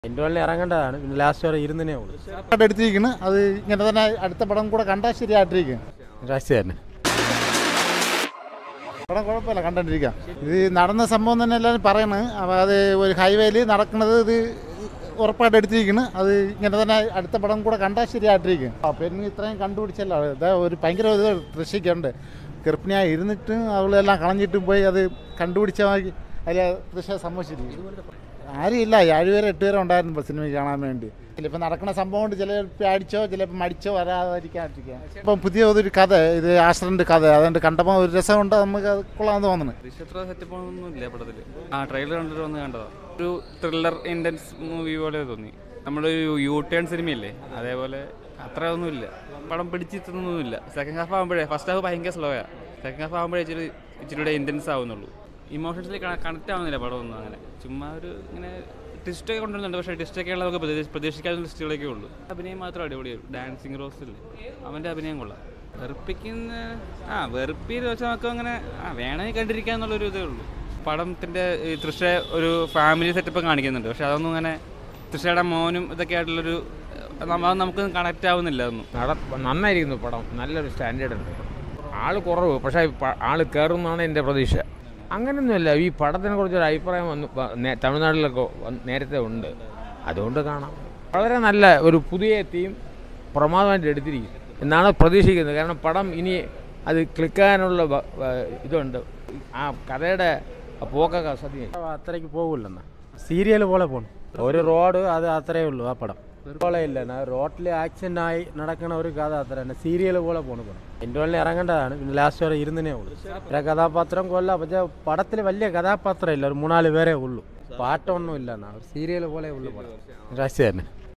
ഇൻ്റർവെല്ലിൽ ഇറങ്ങേണ്ടതാണ് പിന്നെ ലാസ്റ്റ് വരെ ഇരുന്നേ ഉള്ളൂ ആയിട്ട് എടുത്തിരിക്കുന്നു അത് ഇങ്ങനെ തന്നെ അടുത്ത പടം കൂടെ കണ്ടാൽ ശരിയായിട്ടിരിക്കും രാഷ്ട്രീയ തന്നെ പടം കുഴപ്പമില്ല കണ്ടിരിക്കാം ഇത് നടന്ന സംഭവം തന്നെ എല്ലാവരും പറയണ് അപ്പോൾ അത് ഒരു ഹൈവേയിൽ നടക്കുന്നത് ഇത് ഉറപ്പായിട്ട് എടുത്തിരിക്കുന്നു അത് ഇങ്ങനെ തന്നെ അടുത്ത പടം കൂടെ കണ്ടാൽ ശരിയായിട്ടിരിക്കും ആ പെണ്ണ് ഇത്രയും കണ്ടുപിടിച്ചല്ലോ ഇതാ ഒരു ഭയങ്കര ഒരു കൃഷിക്കുണ്ട് ഗർഭിണിയായി ഇരുന്നിട്ട് അവളെല്ലാം കളഞ്ഞിട്ടും പോയി അത് കണ്ടുപിടിച്ച അതിൽ തൃശ്ശ സംഭവിച്ചിരിക്കും ആരുമില്ല ഏഴുപേരെ എട്ടുപേരെ ഉണ്ടായിരുന്നു സിനിമ കാണാൻ വേണ്ടി ചിലപ്പോൾ നടക്കുന്ന സംഭവം കൊണ്ട് ചിലപ്പോൾ അടിച്ചോ ചിലപ്പോൾ മടിച്ചോ വരാതിരിക്കാതിരിക്കാം ഇപ്പം പുതിയ ഒരു കഥ ഇത് ആശ്രൻ്റെ കഥ അതുകൊണ്ട് കണ്ടപ്പോൾ ഒരു രസമുണ്ട് നമുക്ക് അത് കൊള്ളാമെന്ന് തോന്നുന്നു ദൃശ്യത്ര സെറ്റപ്പ് ഒന്നും ഇല്ല പടത്തിൽ ആ ട്രെയിലർ കണ്ടിട്ട് വന്ന് കണ്ടതാ ഒരു ത്രില്ലർ ഇൻറ്റൻസ് മൂവി പോലെ തോന്നി നമ്മുടെ ഒരു യൂ ടേൺ സിനിമയില്ലേ അതേപോലെ അത്ര ഒന്നുമില്ല പടം പിടിച്ചിട്ടൊന്നുമില്ല സെക്കൻഡ് ഹാഫ് ആകുമ്പോഴേ ഫസ്റ്റ് ഹാഫ് ഭയങ്കര സ്ലോയാ സെക്കൻഡ് ഹാഫ് ആകുമ്പോഴേ ഇച്ചിരി ഇച്ചിരി ഇൻറ്റൻസ് ആവുന്നുള്ളൂ ഇമോഷൻസിൽ കണക്ട് ആവുന്നില്ല പടം ഒന്നും അങ്ങനെ ചുമ്മാ ഒരു ഇങ്ങനെ ട്വിസ്റ്റൊക്കെ കൊണ്ടുവരുന്നുണ്ട് പക്ഷേ ട്വിസ്റ്റൊക്കെ ഉള്ള നമുക്ക് പ്രതീക്ഷ- പ്രതീക്ഷിക്കാവുന്ന ട്വിസ്റ്റുകളൊക്കെ ഉള്ളൂ അഭിനയം മാത്രം അടിപൊളിയായിരുന്നു ഡാൻസിങ് റോസ് ഇല്ലേ അവൻ്റെ അഭിനയം കൊള്ളാം വെറുപ്പിക്കുന്ന ആ വെറുപ്പിന്ന് വെച്ചാൽ നമുക്ക് അങ്ങനെ ആ വേണമെങ്കിൽ കണ്ടിരിക്കുക എന്നുള്ളൊരു ഇതേ ഉള്ളൂ പടത്തിൻ്റെ ഈ തൃശ ഒരു ഫാമിലി സെറ്റപ്പ് കാണിക്കുന്നുണ്ട് പക്ഷെ അതൊന്നും അങ്ങനെ തൃശയുടെ മോനും ഇതൊക്കെ ആയിട്ടുള്ളൊരു നമ്മ- നമുക്ക് കണക്റ്റ് ആവുന്നില്ല അതൊന്നും നട നന്നായിരിക്കുന്നു പടം നല്ലൊരു സ്റ്റാൻഡേർഡ് ഉണ്ട് ആൾ കുറവ് പക്ഷേ പ- ആൾ കയറുമെന്നാണ് എൻ്റെ പ്രതീക്ഷ അങ്ങനെയൊന്നുമില്ല ഈ പടത്തിനെ കുറിച്ചൊരു അഭിപ്രായം വന്നു പ- നേ- തമിഴ്നാട്ടിലൊക്കെ വന്ന് നേരത്തെ ഉണ്ട് അതുകൊണ്ട് കാണാം വളരെ നല്ല ഒരു പുതിയ തീം പ്രമാദമായിട്ട് എടുത്തിരിക്കും എന്നാണ് പ്രതീക്ഷിക്കുന്നത് കാരണം പടം ഇനി അത് ക്ലിക്കാനുള്ള വ- വ- ഇതുണ്ട് ആ കഥയുടെ പോക്കൊക്കെ സത്യം അത്രയ്ക്ക് പോകില്ലെന്നാ സീരിയൽ പോലെ പോകണം ഒരു റോഡ് അത് അത്രേ ഉള്ളൂ ആ പടം പോലെ ഇല്ല റോഡിൽ ആക്സിഡന്റ് ആയി നടക്കണ ഒരു കഥ അത്ര തന്നെ സീരിയൽ പോലെ പോണ പടം ഇൻ്റർവെല്ലിൽ ഇറങ്ങേണ്ടതാണ് പിന്നെ ലാസ്റ്റ് വരെ ഇരുന്നേ ഉള്ളൂ ഒരു കഥാപാത്രം കൊല്ലാം പക്ഷേ പടത്തിൽ വലിയ കഥാപാത്രം ഇല്ല ഒരു മൂന്നാല് പേരേ ഉള്ളൂ പാട്ടൊന്നും ഇല്ല എന്നാ സീരിയൽ പോലെ ഉള്ളു പടം രാഷ്ട്രീയ തന്നെ